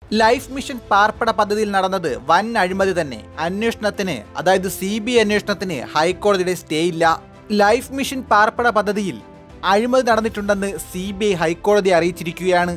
life mission പാർപ്പിട പദ്ധതിയിൽ നടന്നത് വൻ അഴിമതി തന്നെ അന്വേഷണത്തിന് അതായത് സി ബി ഐ അന്വേഷണത്തിന് ഹൈക്കോടതിയുടെ സ്റ്റേ ഇല്ല ലൈഫ് മിഷൻ പാർപ്പിട പദ്ധതിയിൽ അഴിമതി നടന്നിട്ടുണ്ടെന്ന് സി ബി ഐ ഹൈക്കോടതിയെ അറിയിച്ചിരിക്കുകയാണ്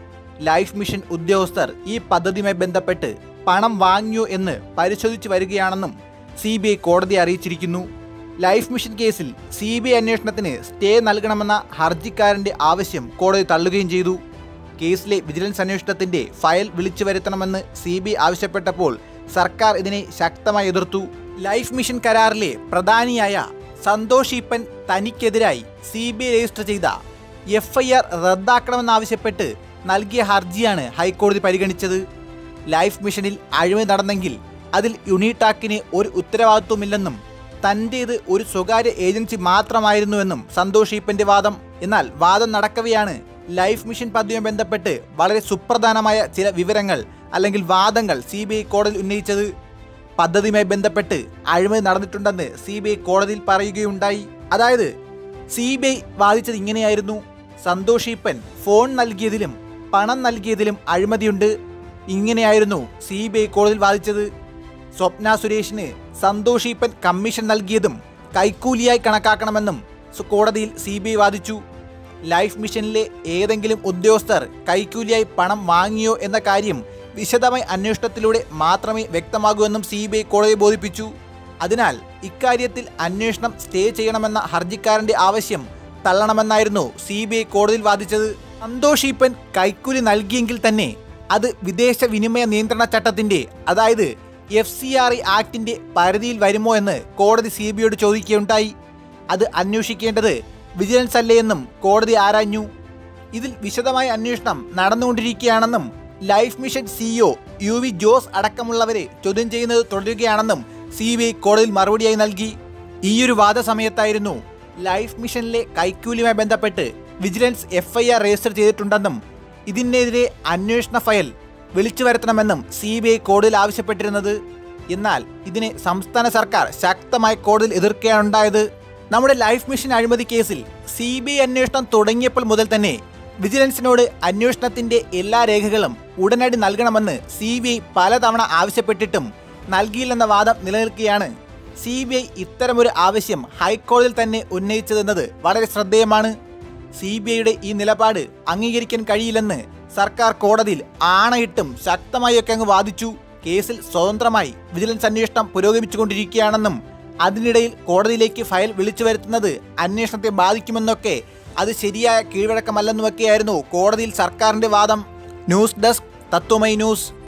ലൈഫ് മിഷൻ ഉദ്യോഗസ്ഥർ ഈ പദ്ധതിയുമായി ബന്ധപ്പെട്ട് പണം വാങ്ങിയോ എന്ന് പരിശോധിച്ചു വരികയാണെന്നും സി ബി ഐ കോടതിയെ അറിയിച്ചിരിക്കുന്നു ലൈഫ് മിഷൻ കേസിൽ സി ബി ഐ അന്വേഷണത്തിന് സ്റ്റേ നൽകണമെന്ന ഹർജിക്കാരന്റെ ആവശ്യം കോടതി തള്ളുകയും ചെയ്തു കേസിലെ വിജിലൻസ് അന്വേഷണത്തിന്റെ ഫയൽ വിളിച്ചു വരുത്തണമെന്ന് സി ബി ഐ ആവശ്യപ്പെട്ടപ്പോൾ സർക്കാർ ഇതിനെ ശക്തമായി എതിർത്തു ലൈഫ് മിഷൻ കരാറിലെ പ്രധാനിയായ സന്തോഷ് ഈപ്പൻ തനിക്കെതിരായി സി ബി ഐ രജിസ്റ്റർ ചെയ്ത എഫ് ഐ ആർ റദ്ദാക്കണമെന്നാവശ്യപ്പെട്ട് നൽകിയ ഹർജിയാണ് ഹൈക്കോടതി പരിഗണിച്ചത് ലൈഫ് മിഷനിൽ അഴിമതി നടന്നെങ്കിൽ അതിൽ യുണിടാക്കിന് ഒരു ഉത്തരവാദിത്വമില്ലെന്നും തൻ്റേത് ഒരു സ്വകാര്യ ഏജൻസി മാത്രമായിരുന്നുവെന്നും സന്തോഷ് ഈപ്പന്റെ വാദം എന്നാൽ വാദം നടക്കവെയാണ് ലൈഫ് മിഷൻ പദ്ധതിയുമായി ബന്ധപ്പെട്ട് വളരെ സുപ്രധാനമായ ചില വിവരങ്ങൾ അല്ലെങ്കിൽ വാദങ്ങൾ സി ബി ഐ കോടതിയിൽ ഉന്നയിച്ചത് പദ്ധതിയുമായി ബന്ധപ്പെട്ട് അഴിമതി നടന്നിട്ടുണ്ടെന്ന് സി ബി ഐ കോടതിയിൽ പറയുകയുണ്ടായി അതായത് സി ബി ഐ വാദിച്ചത് ഇങ്ങനെയായിരുന്നു സന്തോഷ് ഈപ്പൻ ഫോൺ നൽകിയതിലും പണം നൽകിയതിലും അഴിമതിയുണ്ട് ഇങ്ങനെയായിരുന്നു സി ബി ഐ കോടതിയിൽ വാദിച്ചത് സ്വപ്ന സുരേഷിന് സന്തോഷ് ഈപ്പൻ കമ്മീഷൻ നൽകിയതും കൈക്കൂലിയായി കണക്കാക്കണമെന്നും സു- കോടതിയിൽ സി ബി ഐ വാദിച്ചു ലൈഫ് മിഷനിലെ ഏതെങ്കിലും ഉദ്യോഗസ്ഥർ കൈക്കൂലിയായി പണം വാങ്ങിയോ എന്ന കാര്യം വിശദമായി അന്വേഷണത്തിലൂടെ മാത്രമേ വ്യക്തമാകൂ എന്നും സി ബി ഐ കോടതിയെ ബോധിപ്പിച്ചു അതിനാൽ ഇക്കാര്യത്തിൽ അന്വേഷണം സ്റ്റേ ചെയ്യണമെന്ന ഹർജിക്കാരന്റെ ആവശ്യം തള്ളണമെന്നായിരുന്നു സി ബി ഐ കോടതിയിൽ വാദിച്ചത് സന്തോഷ് ഈപ്പൻ കൈക്കൂലി നൽകിയെങ്കിൽ തന്നെ അത് വിദേശ വിനിമയ നിയന്ത്രണ ചട്ടത്തിന്റെ അതായത് എഫ് സി ആർ ഐ ആക്ടിന്റെ പരിധിയിൽ വരുമോ എന്ന് കോടതി സി ബി ഐയോട് ചോദിക്കുകയുണ്ടായി അത് അന്വേഷിക്കേണ്ടത് വിജിലൻസ് അല്ലേ എന്നും കോടതി ആരാഞ്ഞു ഇതിൽ വിശദമായ അന്വേഷണം നടന്നുകൊണ്ടിരിക്കുകയാണെന്നും life mission CEO U V Jose അടക്കമുള്ളവരെ ചോദ്യം ചെയ്യുന്നത് തുടരുകയാണെന്നും സി ബി ഐ കോടതിയിൽ മറുപടിയായി നൽകി ഈയൊരു വാദസമയത്തായിരുന്നു ലൈഫ് മിഷനിലെ കൈക്കൂലിയുമായി ബന്ധപ്പെട്ട് vigilance F I R register ചെയ്തിട്ടുണ്ടെന്നും ഇതിനെതിരെ അന്വേഷണ ഫയൽ വിളിച്ചു വരുത്തണമെന്നും സി ബി ഐ കോടതിയിൽ ആവശ്യപ്പെട്ടിരുന്നത് എന്നാൽ ഇതിനെ സംസ്ഥാന സർക്കാർ ശക്തമായി കോടതിയിൽ എതിർക്കുകയാണുണ്ടായത് നമ്മുടെ ലൈഫ് മിഷൻ അഴിമതി കേസിൽ സി ബി ഐ അന്വേഷണം തുടങ്ങിയപ്പോൾ മുതൽ തന്നെ വിജിലൻസിനോട് അന്വേഷണത്തിന്റെ എല്ലാ രേഖകളും ഉടനടി നൽകണമെന്ന് സി ബി ഐ പലതവണ ആവശ്യപ്പെട്ടിട്ടും നൽകിയില്ലെന്ന വാദം നിലനിൽക്കുകയാണ് സി ബി ഐ ഇത്തരമൊരു ആവശ്യം ഹൈക്കോടതിയിൽ തന്നെ ഉന്നയിച്ചതെന്നത് വളരെ ശ്രദ്ധേയമാണ് സി ബി ഐയുടെ ഈ നിലപാട് അംഗീകരിക്കാൻ കഴിയില്ലെന്ന് സർക്കാർ കോടതിയിൽ ആണയിട്ടും ശക്തമായൊക്കെ അങ്ങ് വാദിച്ചു കേസിൽ സ്വതന്ത്രമായി വിജിലൻസ് അന്വേഷണം പുരോഗമിച്ചുകൊണ്ടിരിക്കുകയാണെന്നും അതിനിടയിൽ കോടതിയിലേക്ക് ഫയൽ വിളിച്ചു വരുത്തുന്നത് അന്വേഷണത്തെ ബാധിക്കുമെന്നൊക്കെ അത് ശരിയായ കീഴ്വഴക്കമല്ലെന്നുമൊക്കെയായിരുന്നു കോടതിയിൽ സർക്കാരിന്റെ വാദം ന്യൂസ് ഡെസ്ക് തത്വമൈ ന്യൂസ്